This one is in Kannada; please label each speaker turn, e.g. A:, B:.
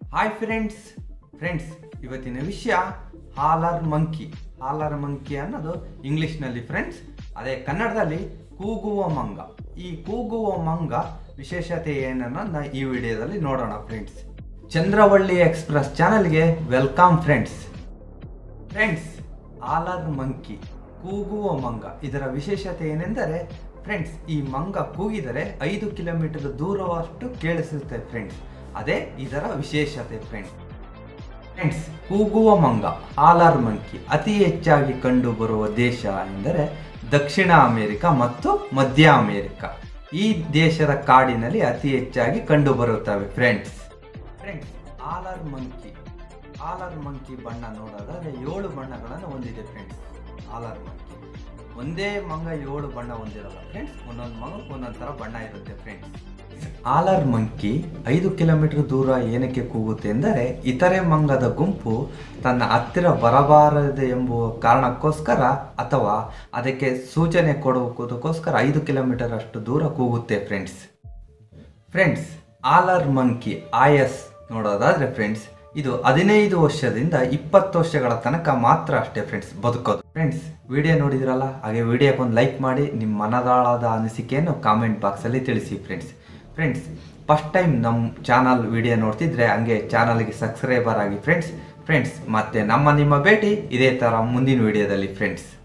A: ಹಾಯ್ ಫ್ರೆಂಡ್ಸ್ ಫ್ರೆಂಡ್ಸ್ ಇವತ್ತಿನ ವಿಷಯ ಹಾಲರ್ ಮಂಕಿ ಹಾಲರ್ ಮಂಕಿ ಅನ್ನೋದು ಇಂಗ್ಲಿಷ್ನಲ್ಲಿ ಫ್ರೆಂಡ್ಸ್ ಅದೇ ಕನ್ನಡದಲ್ಲಿ ಕೂಗುವ ಮಂಗ ಈ ಕೂಗುವ ಮಂಗ ವಿಶೇಷತೆ ಏನನ್ನ ಈ ವಿಡಿಯೋದಲ್ಲಿ ನೋಡೋಣ ಫ್ರೆಂಡ್ಸ್ ಚಂದ್ರವಳ್ಳಿ ಎಕ್ಸ್ಪ್ರೆಸ್ ಚಾನಲ್ಗೆ welcome friends friends howler monkey ಕೂಗುವ ಮಂಗ ಇದರ ವಿಶೇಷತೆ ಏನೆಂದರೆ ಫ್ರೆಂಡ್ಸ್ ಈ ಮಂಗ ಕೂಗಿದರೆ ಐದು ಕಿಲೋಮೀಟರ್ ದೂರವಷ್ಟು ಕೇಳಿಸುತ್ತೆ ಫ್ರೆಂಡ್ಸ್ ಅದೇ ಇದರ ವಿಶೇಷತೆ ಫ್ರೆಂಡ್ಸ್ ಫ್ರೆಂಡ್ಸ್ ಕೂಗುವ ಮಂಗ ಆಲರ್ ಮಂಕಿ ಅತಿ ಹೆಚ್ಚಾಗಿ ಕಂಡುಬರುವ ದೇಶ ಎಂದರೆ ದಕ್ಷಿಣ ಅಮೆರಿಕ ಮತ್ತು ಮಧ್ಯ ಅಮೆರಿಕ ಈ ದೇಶದ ಕಾಡಿನಲ್ಲಿ ಅತಿ ಹೆಚ್ಚಾಗಿ ಕಂಡುಬರುತ್ತವೆ friends friends howler monkey howler monkey ಬಣ್ಣ ನೋಡೋದಾದ್ರೆ ಏಳು ಬಣ್ಣಗಳನ್ನು ಹೊಂದಿದೆ ಫ್ರೆಂಡ್ಸ್ ಆಲರ್ ಮಂಕಿ ಒಂದೇ ಮಂಗ ಏಳು ಬಣ್ಣ ಹೊಂದಿರಲ್ಲ ಫ್ರೆಂಡ್ಸ್ ಒಂದೊಂದು ಮಂಗ ಒಂದೊಂದು ಥರ ಬಣ್ಣ ಇರುತ್ತೆ ಫ್ರೆಂಡ್ಸ್ ಆಲರ್ ಮಂಕಿ ಐದು ಕಿಲೋಮೀಟರ್ ದೂರ ಏನಕ್ಕೆ ಕೂಗುತ್ತೆ ಎಂದರೆ ಇತರೆ ಮಂಗದ ಗುಂಪು ತನ್ನ ಹತ್ತಿರ ಬರಬಾರದು ಎಂಬುವ ಕಾರಣಕ್ಕೋಸ್ಕರ ಅಥವಾ ಅದಕ್ಕೆ ಸೂಚನೆ ಕೊಡುವುದಕ್ಕೋಸ್ಕರ ಐದು ಕಿಲೋಮೀಟರ್ ಅಷ್ಟು ದೂರ ಕೂಗುತ್ತೆ ಫ್ರೆಂಡ್ಸ್ ಫ್ರೆಂಡ್ಸ್ ಆಲರ್ ಮಂಕಿ ಆಯಸ್ ನೋಡೋದಾದ್ರೆ ಫ್ರೆಂಡ್ಸ್ ಇದು ಹದಿನೈದು ವರ್ಷದಿಂದ ಇಪ್ಪತ್ತು ವರ್ಷಗಳ ತನಕ ಮಾತ್ರ ಅಷ್ಟೇ ಫ್ರೆಂಡ್ಸ್ ಬದುಕೋದು ಫ್ರೆಂಡ್ಸ್ ವಿಡಿಯೋ ನೋಡಿದಿರಲ್ಲ ಹಾಗೆ ವಿಡಿಯೋಕ್ಕೆ ಒಂದು ಲೈಕ್ ಮಾಡಿ ನಿಮ್ಮ ಮನದಾಳದ ಅನಿಸಿಕೆಯನ್ನು ಕಾಮೆಂಟ್ ಬಾಕ್ಸಲ್ಲಿ ತಿಳಿಸಿ ಫ್ರೆಂಡ್ಸ್ ಫ್ರೆಂಡ್ಸ್ ಫಸ್ಟ್ ಟೈಮ್ ನಮ್ಮ ಚಾನಲ್ ವಿಡಿಯೋ ನೋಡ್ತಿದ್ರೆ ಹಂಗೆ ಚಾನಲ್ಗೆ ಸಬ್ಸ್ಕ್ರೈಬರ್ ಆಗಿ ಫ್ರೆಂಡ್ಸ್ ಫ್ರೆಂಡ್ಸ್ ಮತ್ತೆ ನಮ್ಮ ನಿಮ್ಮ ಭೇಟಿ ಇದೇ ಥರ ಮುಂದಿನ ವಿಡಿಯೋದಲ್ಲಿ ಫ್ರೆಂಡ್ಸ್